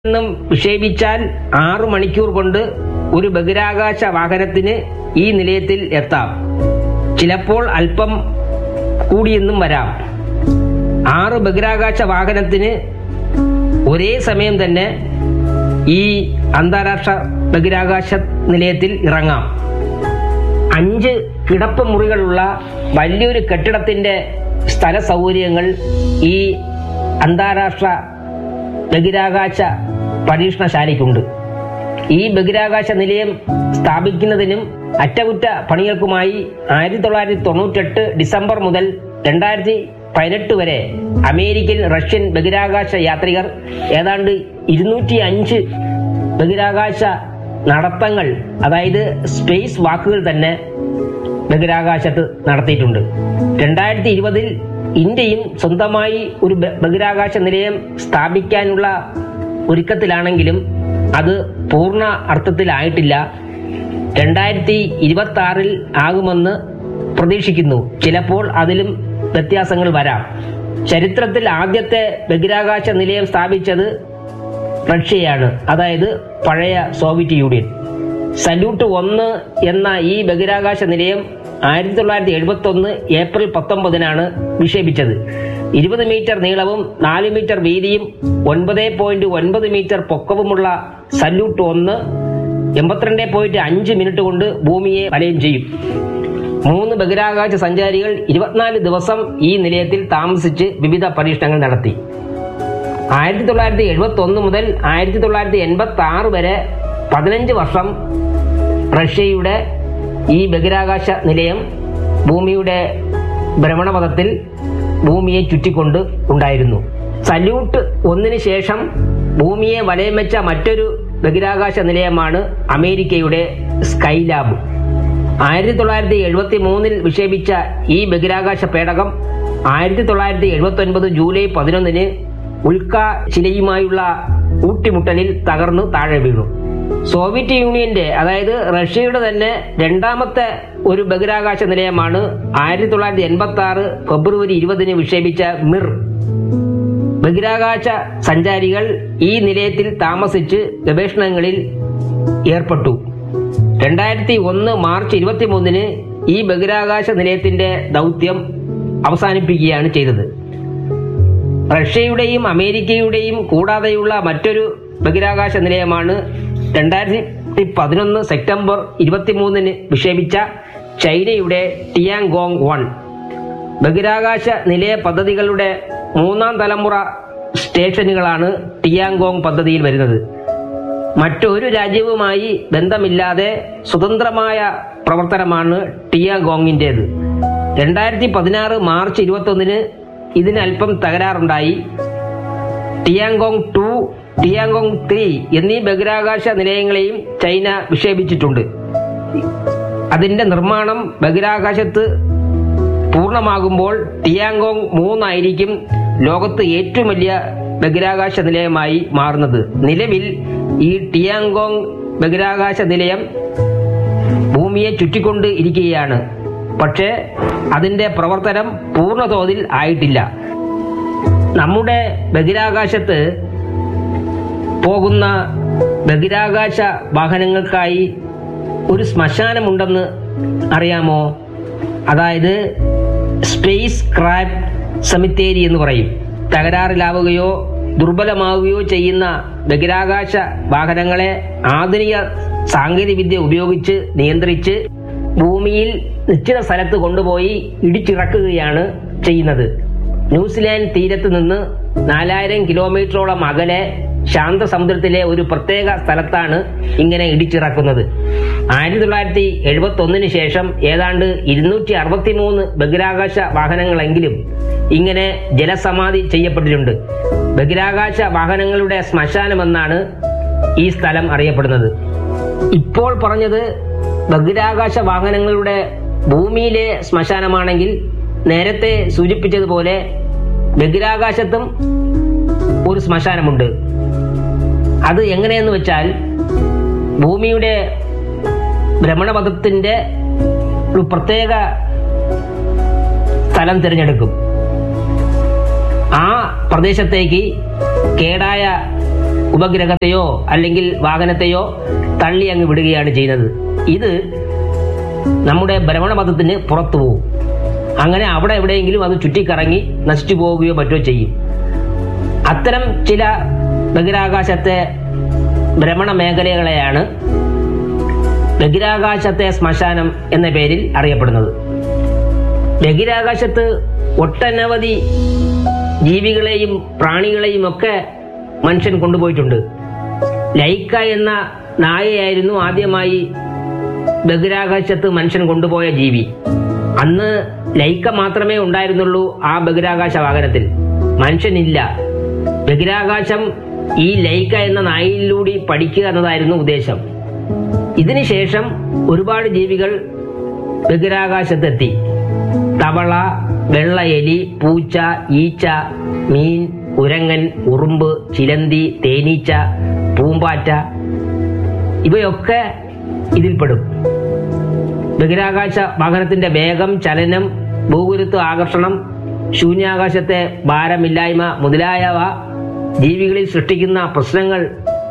നിന്നും വിക്ഷേപിച്ചാൽ ആറു മണിക്കൂർ കൊണ്ട് ഒരു ബഹിരാകാശ വാഹനത്തിന് ഈ നിലയത്തിൽ എത്താം ചിലപ്പോൾ അല്പം കൂടിയെന്നും വരാം ആറ് ബഹിരാകാശ വാഹനത്തിന് ഒരേ സമയം തന്നെ ഈ അന്താരാഷ്ട്ര ബഹിരാകാശ നിലയത്തിൽ ഇറങ്ങാം അഞ്ച് കിടപ്പ് മുറികളുള്ള വലിയൊരു കെട്ടിടത്തിന്റെ സ്ഥല സൗകര്യങ്ങൾ ഈ അന്താരാഷ്ട്ര ബഹിരാകാശ പരീക്ഷണശാലയ്ക്കുണ്ട് ഈ ബഹിരാകാശ നിലയം സ്ഥാപിക്കുന്നതിനും അറ്റകുറ്റ പണികൾക്കുമായി ആയിരത്തി തൊള്ളായിരത്തി തൊണ്ണൂറ്റെട്ട് ഡിസംബർ മുതൽ രണ്ടായിരത്തി പതിനെട്ട് വരെ അമേരിക്കൻ റഷ്യൻ ബഹിരാകാശ യാത്രികർ ഏതാണ്ട് ഇരുന്നൂറ്റി അഞ്ച് ബഹിരാകാശ നടത്തങ്ങൾ അതായത് സ്പേസ് വാക്കുകൾ തന്നെ ബഹിരാകാശത്ത് നടത്തിയിട്ടുണ്ട് രണ്ടായിരത്തി ഇരുപതിൽ ഇന്ത്യയും സ്വന്തമായി ഒരു ബ- ബഹിരാകാശ നിലയം സ്ഥാപിക്കാനുള്ള ഒരുക്കത്തിലാണെങ്കിലും അത് പൂർണ്ണ അർത്ഥത്തിലായിട്ടില്ല രണ്ടായിരത്തി ഇരുപത്തി ആറിൽ ആകുമെന്ന് പ്രതീക്ഷിക്കുന്നു ചിലപ്പോൾ അതിലും വ്യത്യാസങ്ങൾ വരാം ചരിത്രത്തിൽ ആദ്യത്തെ ബഹിരാകാശ നിലയം സ്ഥാപിച്ചത് റഷ്യയാണ് അതായത് പഴയ സോവിയറ്റ് യൂണിയൻ സല്യൂട്ട് ഒന്ന് എന്ന ഈ ബഹിരാകാശ നിലയം ആയിരത്തി തൊള്ളായിരത്തി എഴുപത്തി ഒന്ന് ഏപ്രിൽ പത്തൊമ്പതിനാണ് വിക്ഷേപിച്ചത് ഇരുപത് മീറ്റർ നീളവും നാല് മീറ്റർ വീതിയും ഒൻപത് പോയിന്റ് ഒൻപത് മീറ്റർ പൊക്കവുമുള്ള സല്യൂട്ട് ഒന്ന് എൺപത്തിരണ്ട് പോയിന്റ് അഞ്ച് മിനിറ്റ് കൊണ്ട് ഭൂമിയെ വലയം ചെയ്യും മൂന്ന് ബഹിരാകാശ സഞ്ചാരികൾ ഇരുപത്തിനാല് ദിവസം ഈ നിലയത്തിൽ താമസിച്ച് വിവിധ പരീക്ഷണങ്ങൾ നടത്തി ആയിരത്തി തൊള്ളായിരത്തി എഴുപത്തി ഒന്ന് മുതൽ ആയിരത്തി തൊള്ളായിരത്തി എൺപത്തി ആറ് വരെ പതിനഞ്ച് വർഷം റഷ്യയുടെ ഈ ബഹിരാകാശ നിലയം ഭൂമിയുടെ ഭ്രമണപഥത്തിൽ ഭൂമിയെ ചുറ്റിക്കൊണ്ട് ഉണ്ടായിരുന്നു സല്യൂട്ട് ഒന്നിന് ശേഷം ഭൂമിയെ വലയം വെച്ച മറ്റൊരു ബഹിരാകാശ നിലയമാണ് അമേരിക്കയുടെ സ്കൈലാബ് ആയിരത്തി തൊള്ളായിരത്തി എഴുപത്തി മൂന്നിൽ വിക്ഷേപിച്ച ഈ ബഹിരാകാശ പേടകം ആയിരത്തി തൊള്ളായിരത്തി എഴുപത്തി ഒൻപത് ജൂലൈ പതിനൊന്നിന് ഉൽക്ക ശിലയുമായുള്ള കൂട്ടിമുട്ടലിൽ തകർന്നു താഴെ വീണു സോവിയറ്റ് യൂണിയന്റെ അതായത് റഷ്യയുടെ തന്നെ രണ്ടാമത്തെ ഒരു ബഹിരാകാശ നിലയമാണ് ആയിരത്തി തൊള്ളായിരത്തി എൺപത്തി ആറ് ഫെബ്രുവരി ഇരുപതിന് വിക്ഷേപിച്ച മിർ ബഹിരാകാശ സഞ്ചാരികൾ ഈ നിലയത്തിൽ താമസിച്ച് ഗവേഷണങ്ങളിൽ ഏർപ്പെട്ടു രണ്ടായിരത്തി ഒന്ന് മാർച്ച് ഇരുപത്തി മൂന്നിന് ഈ ബഹിരാകാശ നിലയത്തിന്റെ ദൗത്യം അവസാനിപ്പിക്കുകയാണ് ചെയ്തത് റഷ്യയുടെയും അമേരിക്കയുടെയും കൂടാതെയുള്ള മറ്റൊരു ബഹിരാകാശ നിലയമാണ് രണ്ടായിരത്തി പതിനൊന്ന് സെപ്റ്റംബർ ഇരുപത്തിമൂന്നിന് വിക്ഷേപിച്ച ചൈനയുടെ ടിയാങ്കോങ് വൺ ബഹിരാകാശ നിലയ പദ്ധതികളുടെ മൂന്നാം തലമുറ സ്റ്റേഷനുകളാണ് ടിയാങ്കോങ് പദ്ധതിയിൽ വരുന്നത് മറ്റൊരു രാജ്യവുമായി ബന്ധമില്ലാതെ സ്വതന്ത്രമായ പ്രവർത്തനമാണ് ടിയാഗോങ്ങിൻ്റേത് രണ്ടായിരത്തി പതിനാറ് മാർച്ച് ഇരുപത്തൊന്നിന് ഇതിന് അല്പം തകരാറുണ്ടായി ടിയാങ്കോങ് ടു ടിയാങ്കോങ് ത്രീ എന്നീ ബഹിരാകാശ നിലയങ്ങളെയും ചൈന വിക്ഷേപിച്ചിട്ടുണ്ട് അതിന്റെ നിർമ്മാണം ബഹിരാകാശത്ത് പൂർണ്ണമാകുമ്പോൾ ടിയാങ്കോങ് മൂന്നായിരിക്കും ലോകത്ത് ഏറ്റവും വലിയ ബഹിരാകാശ നിലയമായി മാറുന്നത് നിലവിൽ ഈ ടിയാങ്കോങ് ബഹിരാകാശ നിലയം ഭൂമിയെ ചുറ്റിക്കൊണ്ട് ഇരിക്കുകയാണ് പക്ഷേ അതിന്റെ പ്രവർത്തനം പൂർണ്ണതോതിൽ ആയിട്ടില്ല നമ്മുടെ ബഹിരാകാശത്ത് പോകുന്ന ബഹിരാകാശ വാഹനങ്ങൾക്കായി ഒരു ശ്മശാനമുണ്ടെന്ന് അറിയാമോ അതായത് സ്പേസ് ക്രാഫ്റ്റ് സെമിത്തേരി എന്ന് പറയും തകരാറിലാവുകയോ ദുർബലമാവുകയോ ചെയ്യുന്ന ബഹിരാകാശ വാഹനങ്ങളെ ആധുനിക സാങ്കേതികവിദ്യ ഉപയോഗിച്ച് നിയന്ത്രിച്ച് ഭൂമിയിൽ നിശ്ചിത സ്ഥലത്ത് കൊണ്ടുപോയി ഇടിച്ചിറക്കുകയാണ് ചെയ്യുന്നത് ന്യൂസിലാൻഡ് തീരത്ത് നിന്ന് നാലായിരം കിലോമീറ്ററോളം അകലെ ശാന്തസമുദ്രത്തിലെ ഒരു പ്രത്യേക സ്ഥലത്താണ് ഇങ്ങനെ ഇടിച്ചിറക്കുന്നത് ആയിരത്തി തൊള്ളായിരത്തി എഴുപത്തി ഒന്നിന് ശേഷം ഏതാണ്ട് ഇരുന്നൂറ്റി അറുപത്തി മൂന്ന് ബഹിരാകാശ വാഹനങ്ങളെങ്കിലും ഇങ്ങനെ ജലസമാധി ചെയ്യപ്പെട്ടിട്ടുണ്ട് ബഹിരാകാശ വാഹനങ്ങളുടെ ശ്മശാനമെന്നാണ് ഈ സ്ഥലം അറിയപ്പെടുന്നത് ഇപ്പോൾ പറഞ്ഞത് ബഹിരാകാശ വാഹനങ്ങളുടെ ഭൂമിയിലെ ശ്മശാനമാണെങ്കിൽ നേരത്തെ സൂചിപ്പിച്ചതുപോലെ ബഹിരാകാശത്തും ഒരു ശ്മശാനമുണ്ട് അത് എങ്ങനെയെന്ന് വെച്ചാൽ ഭൂമിയുടെ ഭ്രമണപഥത്തിന്റെ ഒരു പ്രത്യേക സ്ഥലം തിരഞ്ഞെടുക്കും ആ പ്രദേശത്തേക്ക് കേടായ ഉപഗ്രഹത്തെയോ അല്ലെങ്കിൽ വാഹനത്തെയോ തള്ളി അങ്ങ് വിടുകയാണ് ചെയ്യുന്നത് ഇത് നമ്മുടെ ഭ്രമണപഥത്തിന് പുറത്തു പോകും അങ്ങനെ അവിടെ എവിടെയെങ്കിലും അത് ചുറ്റിക്കറങ്ങി നശിച്ചു പോവുകയോ മറ്റോ ചെയ്യും അത്തരം ചില ബഹിരാകാശത്തെ ഭ്രമണ മേഖലകളെയാണ് ബഹിരാകാശത്തെ ശ്മശാനം എന്ന പേരിൽ അറിയപ്പെടുന്നത് ബഹിരാകാശത്ത് ഒട്ടനവധി ജീവികളെയും പ്രാണികളെയും ഒക്കെ മനുഷ്യൻ കൊണ്ടുപോയിട്ടുണ്ട് ലൈക്ക എന്ന നായയായിരുന്നു ആദ്യമായി ബഹിരാകാശത്ത് മനുഷ്യൻ കൊണ്ടുപോയ ജീവി അന്ന് ലൈക്ക മാത്രമേ ഉണ്ടായിരുന്നുള്ളൂ ആ ബഹിരാകാശ വാഹനത്തിൽ മനുഷ്യനില്ല ബഹിരാകാശം ഈ ലൈക്ക എന്ന നായയിലൂടെ പഠിക്കുക എന്നതായിരുന്നു ഉദ്ദേശം ഇതിനുശേഷം ഒരുപാട് ജീവികൾ ബഹിരാകാശത്തെത്തി തവള വെള്ള എലി പൂച്ച ഈച്ച മീൻ കുരങ്ങൻ ഉറുമ്പ് ചിലന്തി തേനീച്ച പൂമ്പാറ്റ ഇവയൊക്കെ ഇതിൽപ്പെടും ബഹിരാകാശ വാഹനത്തിന്റെ വേഗം ചലനം ഭൂഗുരുത്വ ആകർഷണം ശൂന്യാകാശത്തെ ഭാരമില്ലായ്മ മുതലായവ ജീവികളിൽ സൃഷ്ടിക്കുന്ന പ്രശ്നങ്ങൾ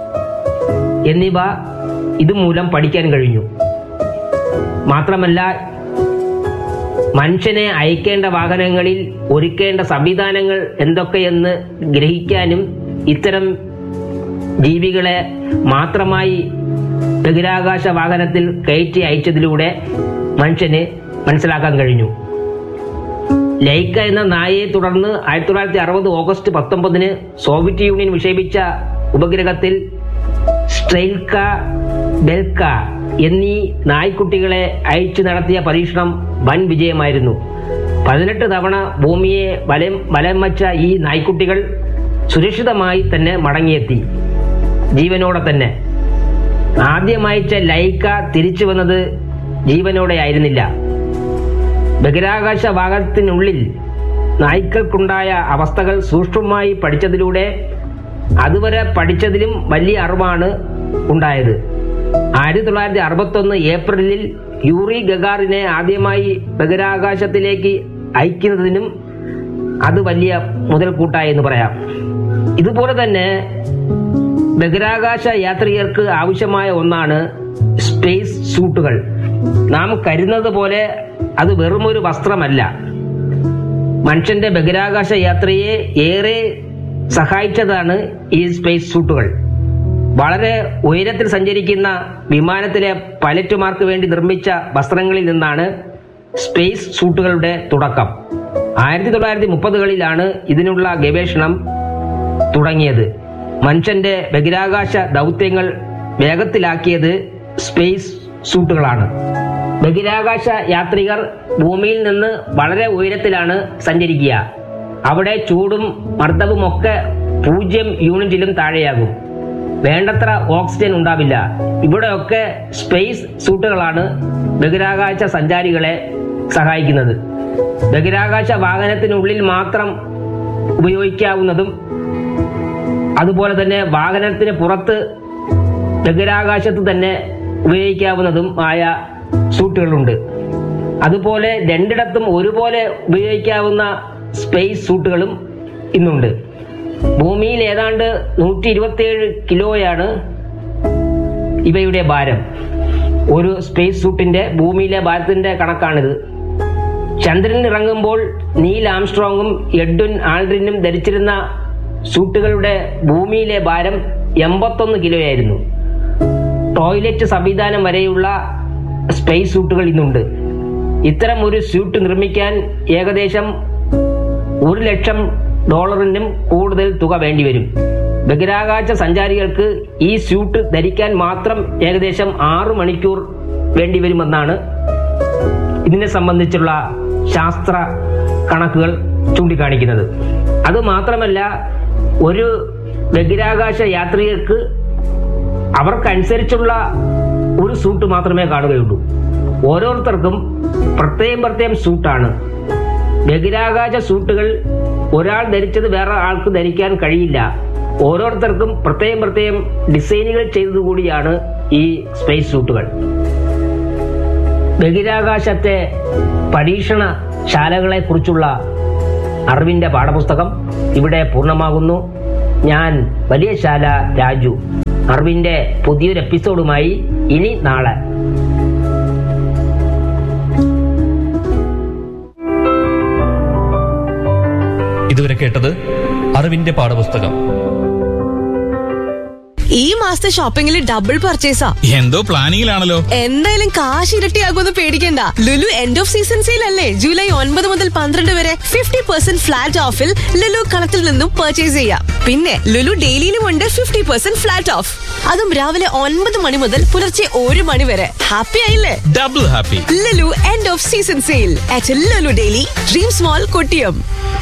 എന്നിവ ഇതുമൂലം പഠിക്കാൻ കഴിഞ്ഞു മാത്രമല്ല മനുഷ്യനെ അയക്കേണ്ട വാഹനങ്ങളിൽ ഒരുക്കേണ്ട സംവിധാനങ്ങൾ എന്തൊക്കെയെന്ന് ഗ്രഹിക്കാനും ഇത്തരം ജീവികളെ മാത്രമായി ബഹിരാകാശ വാഹനത്തിൽ കയറ്റി അയച്ചതിലൂടെ മനുഷ്യന് മനസ്സിലാക്കാൻ കഴിഞ്ഞു ലൈക്ക എന്ന നായയെ തുടർന്ന് ആയിരത്തി തൊള്ളായിരത്തി അറുപത് ഓഗസ്റ്റ് പത്തൊമ്പതിന് സോവിയറ്റ് യൂണിയൻ വിക്ഷേപിച്ച ഉപഗ്രഹത്തിൽ സ്ട്രെയിൽക്ക ബെൽക്ക എന്നീ നായ്ക്കുട്ടികളെ അയച്ചു നടത്തിയ പരീക്ഷണം വൻ വിജയമായിരുന്നു പതിനെട്ട് തവണ ഭൂമിയെ വലം വലം വച്ച ഈ നായ്ക്കുട്ടികൾ സുരക്ഷിതമായി തന്നെ മടങ്ങിയെത്തി ജീവനോടെ തന്നെ ആദ്യം അയച്ച ലൈക്ക തിരിച്ചു വന്നത് ജീവനോടെ ആയിരുന്നില്ല ബഹിരാകാശ വാഹനത്തിനുള്ളിൽ നായ്ക്കൾക്കുണ്ടായ അവസ്ഥകൾ സൂക്ഷ്മമായി പഠിച്ചതിലൂടെ അതുവരെ പഠിച്ചതിലും വലിയ അറിവാണ് ഉണ്ടായത് ആയിരത്തി തൊള്ളായിരത്തി അറുപത്തൊന്ന് ഏപ്രിലിൽ യൂറി ഗഗാറിനെ ആദ്യമായി ബഹിരാകാശത്തിലേക്ക് അയക്കുന്നതിനും അത് വലിയ മുതൽക്കൂട്ടായി എന്ന് പറയാം ഇതുപോലെ തന്നെ ബഹിരാകാശ യാത്രികർക്ക് ആവശ്യമായ ഒന്നാണ് സ്പേസ് സൂട്ടുകൾ നാം കരുതുന്നത് പോലെ അത് വെറുമൊരു വസ്ത്രമല്ല മനുഷ്യന്റെ ബഹിരാകാശ യാത്രയെ ഏറെ സഹായിച്ചതാണ് ഈ സ്പേസ് സൂട്ടുകൾ വളരെ ഉയരത്തിൽ സഞ്ചരിക്കുന്ന വിമാനത്തിലെ പൈലറ്റുമാർക്ക് വേണ്ടി നിർമ്മിച്ച വസ്ത്രങ്ങളിൽ നിന്നാണ് സ്പേസ് സൂട്ടുകളുടെ തുടക്കം ആയിരത്തി തൊള്ളായിരത്തി മുപ്പതുകളിലാണ് ഇതിനുള്ള ഗവേഷണം തുടങ്ങിയത് മനുഷ്യന്റെ ബഹിരാകാശ ദൗത്യങ്ങൾ വേഗത്തിലാക്കിയത് സ്പേസ് സൂട്ടുകളാണ് ബഹിരാകാശ യാത്രികർ ഭൂമിയിൽ നിന്ന് വളരെ ഉയരത്തിലാണ് സഞ്ചരിക്കുക അവിടെ ചൂടും മർദ്ദവും ഒക്കെ പൂജ്യം യൂണിറ്റിലും താഴെയാകും വേണ്ടത്ര ഓക്സിജൻ ഉണ്ടാവില്ല ഇവിടെയൊക്കെ സ്പേസ് സൂട്ടുകളാണ് ബഹിരാകാശ സഞ്ചാരികളെ സഹായിക്കുന്നത് ബഹിരാകാശ വാഹനത്തിനുള്ളിൽ മാത്രം ഉപയോഗിക്കാവുന്നതും അതുപോലെ തന്നെ വാഹനത്തിന് പുറത്ത് ബഹിരാകാശത്ത് തന്നെ ഉപയോഗിക്കാവുന്നതും ആയ സൂട്ടുകളുണ്ട് അതുപോലെ രണ്ടിടത്തും ഒരുപോലെ ഉപയോഗിക്കാവുന്ന സ്പേസ് സൂട്ടുകളും ഇന്നുണ്ട് ഭൂമിയിൽ ഏതാണ്ട് നൂറ്റി ഇരുപത്തിയേഴ് കിലോയാണ് ഇവയുടെ ഭാരം ഒരു സ്പേസ് സൂട്ടിന്റെ ഭൂമിയിലെ ഭാരത്തിന്റെ കണക്കാണിത് ചന്ദ്രനിൽ ഇറങ്ങുമ്പോൾ നീൽ ആംസ്ട്രോങ്ങും എഡ്വിൻ ആൾഡ്രിനും ധരിച്ചിരുന്ന സൂട്ടുകളുടെ ഭൂമിയിലെ ഭാരം എൺപത്തൊന്ന് കിലോയായിരുന്നു ടോയ്ലറ്റ് സംവിധാനം വരെയുള്ള സ്പേസ് സൂട്ടുകൾ ഇന്നുണ്ട് ഇത്തരം ഒരു സ്യൂട്ട് നിർമ്മിക്കാൻ ഏകദേശം ഒരു ലക്ഷം ഡോളറിനും കൂടുതൽ തുക വേണ്ടിവരും ബഹിരാകാശ സഞ്ചാരികൾക്ക് ഈ സ്യൂട്ട് ധരിക്കാൻ മാത്രം ഏകദേശം ആറു മണിക്കൂർ വേണ്ടിവരുമെന്നാണ് ഇതിനെ സംബന്ധിച്ചുള്ള ശാസ്ത്ര കണക്കുകൾ ചൂണ്ടിക്കാണിക്കുന്നത് അത് മാത്രമല്ല ഒരു ബഹിരാകാശ യാത്രികർക്ക് അവർക്കനുസരിച്ചുള്ള ഒരു സൂട്ട് മാത്രമേ കാണുകയുള്ളൂ ഓരോരുത്തർക്കും പ്രത്യേകം പ്രത്യേകം സൂട്ടാണ് ബഹിരാകാശ സൂട്ടുകൾ ഒരാൾ ധരിച്ചത് വേറെ ആൾക്ക് ധരിക്കാൻ കഴിയില്ല ഓരോരുത്തർക്കും പ്രത്യേകം പ്രത്യേകം ഡിസൈനുകൾ ചെയ്തത് കൂടിയാണ് ഈ സ്പേസ് സൂട്ടുകൾ ബഹിരാകാശത്തെ പരീക്ഷണ ശാലകളെ കുറിച്ചുള്ള അറിവിന്റെ പാഠപുസ്തകം ഇവിടെ പൂർണ്ണമാകുന്നു ഞാൻ വലിയശാല രാജു അറിവിന്റെ പുതിയൊരു എപ്പിസോഡുമായി ഇനി നാളെ ഇതുവരെ കേട്ടത് അറിവിന്റെ പാഠപുസ്തകം ഈ മാസത്തെ ഷോപ്പിംഗിൽ ഡബിൾ പർച്ചേസാ എന്തോ പ്ലാനിങ്ങിലാണല്ലോ എന്തായാലും കാശ് ഇരട്ടിയാകുമെന്ന് പേടിക്കണ്ട Lulu end of season sale അല്ലേ ജൂലൈ ഒൻപത് മുതൽ പന്ത്രണ്ട് വരെ ഫിഫ്റ്റി പെർസെന്റ് ഫ്ലാറ്റ് ഓഫിൽ ലുലു കളത്തിൽ നിന്നും പർച്ചേസ് ചെയ്യാം പിന്നെ ലുലു ഡെയിലിയിലും ഉണ്ട് ഫിഫ്റ്റി പെർസെന്റ് ഫ്ലാറ്റ് ഓഫ് അതും രാവിലെ ഒൻപത് മണി മുതൽ പുലർച്ചെ ഒരു മണി വരെ ഹാപ്പി ആയില്ലേ double happy Lulu end of season sale at Lulu daily dream small Kottiyam